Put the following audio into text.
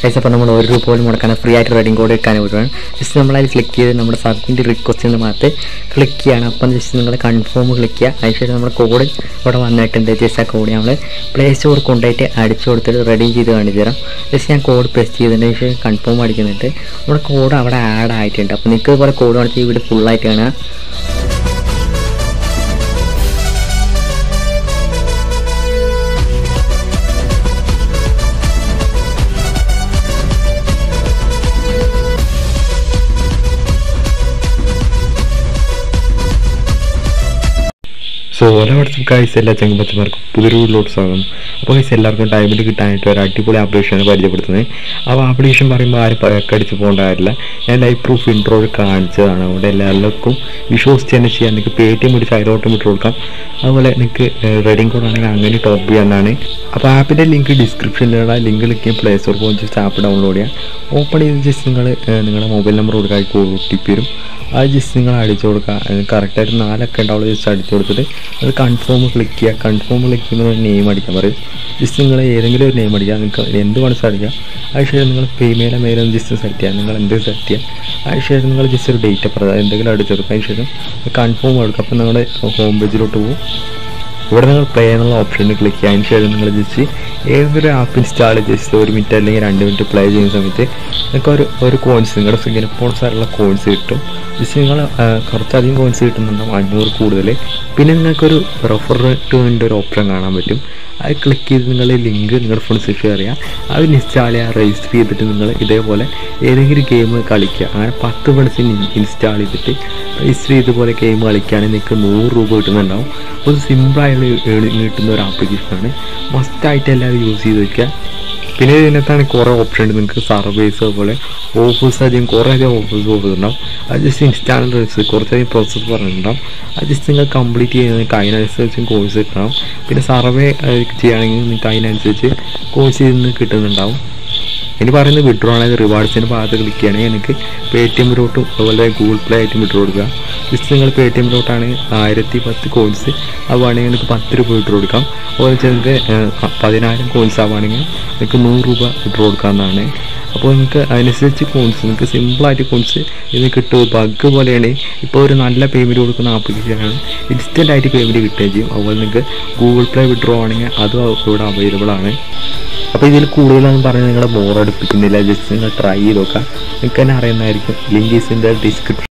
guys അപ്പോൾ നമ്മൾ ഒരു രൂപ പോലും മുടക്കാൻ ഫ്രീ ആയിട്ട് റെഡിങ് കോഡ് എടുക്കാൻ പറ്റുവാണ് ജസ്റ്റ് നമ്മളതിൽ ക്ലിക്ക് ചെയ്ത് നമ്മുടെ സബ്മിറ്റ് റിക്വസ്റ്റ് എന്ന് മാത്രം ക്ലിക്ക് ചെയ്യണം അപ്പം ജസ്റ്റ് നിങ്ങൾ കൺഫേം ക്ലിക്ക് ചെയ്യുക അതിനുശേഷം നമ്മുടെ കോഡ് ഇവിടെ വന്നിട്ടുണ്ട് ജസ്റ്റ് ആ കോഡ് നമ്മൾ പ്ലേ സ്റ്റോർ കൊണ്ടുപോയിട്ട് അടിച്ചു കൊടുത്തിട്ട് റെഡി ചെയ്ത് കാണിച്ചു തരാം ജസ്റ്റ് ഞാൻ കോഡ് പ്രസ് ചെയ്തതിന് ശേഷം കൺഫേം അടിക്കുന്നുണ്ട് നമ്മുടെ കോഡ് അവിടെ ആഡ് ആയിട്ടുണ്ട് അപ്പോൾ നിങ്ങൾക്ക് ഇതുപോലെ കോഡ് കാണിച്ച് ഇവിടെ ഫുള്ളായിട്ട് കാണുക സോ ഓരോ വാട്സപ്പ് ഗൈസ് എല്ലാ ചങ്ങമ്പച്ചമാർക്കും പുതിയൊരു വീട്ടിലോട്ട് സ്വാഗതം അപ്പോൾ ഗൈസ് എല്ലാവർക്കും ടൈമിൽ കിട്ടാനായിട്ട് ഒരു അടിപൊളി ആപ്ലിക്കേഷനാണ് പരിചയപ്പെടുത്തുന്നത് അപ്പോൾ ആപ്ലിക്കേഷൻ പറയുമ്പോൾ ആരും പഴക്കടിച്ച് പോകേണ്ട കാര്യമില്ല ഞാൻ ലൈവ് പ്രൂഫ് ഇൻട്രോ കാണിച്ചതാണ് അതുകൊണ്ട് എല്ലാവർക്കും വിശ്വസിച്ച് തന്നെ ചെയ്യാം നിങ്ങൾക്ക് പേ ടി എം പിടിച്ച് അതിലോട്ടും ഇട്ട് കൊടുക്കാം അതുപോലെ നിങ്ങൾക്ക് റെഡിങ് കോഡ് ആണെങ്കിൽ അങ്ങനെ ടോപ്പ് ചെയ്യാനാണ് അപ്പോൾ ആപ്പിൻ്റെ ലിങ്ക് ഡിസ്ക്രിപ്ഷനിലുള്ള ലിങ്ക് ക്ലിക്ക് ചെയ്യാൻ പ്ലേ സ്റ്റോർ പോയി ജസ്റ്റ് ആപ്പ് ഡൗൺലോഡ് ചെയ്യുക ഓപ്പൺ ചെയ്ത് ജസ്റ്റ് നിങ്ങൾ നിങ്ങളുടെ മൊബൈൽ നമ്പർ കൊടുക്കുക ഒ ടി പി വരും അത് ജസ്റ്റ് നിങ്ങൾ അടിച്ചു കൊടുക്കുക കറക്റ്റായിട്ട് നാലൊക്കെ ഉണ്ടാവുള്ളൂ ജസ്റ്റ് അടിച്ചു കൊടുത്തിട്ട് അത് കൺഫേം ക്ലിക്ക് ചെയ്യുക കൺഫേം ക്ലിക്ക് ചെയ്യുമ്പോൾ ഒരു നെയിം അടിക്കാൻ പറയും ജസ്റ്റ് നിങ്ങൾ ഏതെങ്കിലും ഒരു നെയിം അടിക്കുക നിങ്ങൾക്ക് എന്ത് വേണം അടിക്കുക അതിനുശേഷം നിങ്ങൾ ഫീമെയിലെ മെയിലും ജസ്റ്റ് സെറ്റ് ചെയ്യുക നിങ്ങൾ എന്ത് സെറ്റ് ചെയ്യുക അതിനുശേഷം നിങ്ങൾ ജസ്റ്റ് ഒരു ഡേറ്റ് പറയുക എന്തെങ്കിലും അടിച്ചു കൊടുക്കുക അതിനുശേഷം കൺഫേം കൊടുക്കുക അപ്പോൾ നിങ്ങളുടെ ഹോം പേജിലോട്ട് പോകും ഇവിടെ നിങ്ങൾ പ്ലേ എന്നുള്ള ഓപ്ഷനിൽ ക്ലിക്ക് ചെയ്യുക അതിന് ശേഷം നിങ്ങൾ ജസ്റ്റ് ഏതൊരു ആപ്പ് ഇൻസ്റ്റാൾ ജസ്റ്റ് ഒരു മിനിറ്റ് അല്ലെങ്കിൽ രണ്ട് മിനിറ്റ് പ്ലേ ചെയ്യുന്ന സമയത്ത് നിങ്ങൾക്ക് ഒരു ഒരു കോയിൻസ് നിങ്ങളുടെ സ്വിങ്ങിന് സ്പോൺസറുള്ള കോയിൻസ് കിട്ടും ജസ്റ്റ് നിങ്ങൾ കുറച്ചധികം കോയിൻസ് കിട്ടുന്നുണ്ടാവും അഞ്ഞൂറ് കൂടുതൽ പിന്നെ നിങ്ങൾക്കൊരു റെഫർ ടു ഒരു ഓപ്ഷൻ കാണാൻ പറ്റും അത് ക്ലിക്ക് ചെയ്ത് നിങ്ങൾ ലിങ്ക് നിങ്ങളുടെ ഫ്രണ്ട്സ് ഷെയർ ചെയ്യുക അത് ഇൻസ്റ്റാൾ ചെയ്യുക രജിസ്റ്റർ ചെയ്തിട്ട് നിങ്ങൾ ഇതേപോലെ ഏതെങ്കിലും ഗെയിം കളിക്കുക അങ്ങനെ പത്ത് ഫ്രണ്ട്സ് ഇൻസ്റ്റാൾ ചെയ്തിട്ട് രജിസ്റ്റർ ചെയ്തപോലെ ഗെയിം കളിക്കുകയാണെങ്കിൽ നിങ്ങൾക്ക് നൂറ് രൂപ കിട്ടുന്നുണ്ടാവും ഒരു സിമ്പിളായിട്ട് കിട്ടുന്ന ഒരു ആപ്ലിക്കേഷനാണ് മസ്റ്റായിട്ട് എല്ലാവരും യൂസ് ചെയ്ത് വയ്ക്കുക പിന്നെ ഇതിനകത്താണ് കുറേ ഓപ്ഷൻ ഉണ്ട് നിങ്ങൾക്ക് സർവീസ് അതുപോലെ ഓഫേഴ്സ് അധികം കുറേ അധികം ഓഫേഴ്സ് ഓഫേഴ്സ് ഉണ്ടാവും അത് ജസ്റ്റ് ഇൻസ്റ്റാൾ രജിസ്റ്റർ കുറച്ചധികം പ്രോസസ്സ് പറഞ്ഞിട്ടുണ്ടാവും അത് ജസ്റ്റ് നിങ്ങൾ കംപ്ലീറ്റ് ചെയ്യുന്ന നിങ്ങൾക്ക് അതിനനുസരിച്ച് കോഴ്സ് കിട്ടണം പിന്നെ സർവേ ചെയ്യുകയാണെങ്കിൽ നിങ്ങൾക്ക് അതിനനുസരിച്ച് കോഴ്സ് ചെയ്ത് കിട്ടുന്നുണ്ടാവും ഇനി പറയുന്നത് വിഡ്രോ ആണെങ്കിൽ റിവാർഡ്സിൻ്റെ ഭാഗത്ത് ക്ലിക്ക് ചെയ്യുകയാണെങ്കിൽ എനിക്ക് പേ ടി എമ്മിലോട്ടും അതുപോലെ ഗൂഗിൾ പ്ലേ ആയിട്ടും വിഡ്രോ കൊടുക്കുക ജസ്റ്റ് നിങ്ങൾ പേ ടി എമ്മിലോട്ടാണ് ആയിരത്തി പത്ത് കോയിൻസ് ആവുകയാണെങ്കിൽ നിങ്ങൾക്ക് പത്ത് രൂപ വിഡ്രോ കൊടുക്കാം അതുപോലെ നിങ്ങൾക്ക് പതിനായിരം കോയിൻസ് ആവുകയാണെങ്കിൽ നിങ്ങൾക്ക് നൂറ് രൂപ വിഡ്രോ കൊടുക്കാവുന്നതാണ് അപ്പോൾ നിങ്ങൾക്ക് അതിനനുസരിച്ച് കോയിൻസ് നിങ്ങൾക്ക് സിമ്പിളായിട്ട് കോയിൻസ് ഇത് കിട്ടും ബഗ് പോലെയാണ് ഇപ്പോൾ ഒരു നല്ല പേയ്മെൻറ്റ് കൊടുക്കുന്ന ആപ്ലിക്കേഷനാണ് ഇൻസ്റ്റൻ്റ് ആയിട്ട് പേയ്മെൻറ്റ് കിട്ടുകയും ചെയ്യും അതുപോലെ നിങ്ങൾക്ക് ഗൂഗിൾ പ്ലേ വിഡ്രോ ആണെങ്കിൽ അതും ഇവിടെ അവൈലബിൾ ആണ് അപ്പോൾ ഇതിൽ കൂടുതലൊന്നും പറഞ്ഞ് നിങ്ങളെ ബോറടിപ്പിക്കുന്നില്ല ജസ്റ്റ് നിങ്ങൾ ട്രൈ ചെയ്ത് നോക്കാം നിങ്ങൾക്ക് തന്നെ അറിയുന്നതായിരിക്കും link is in the description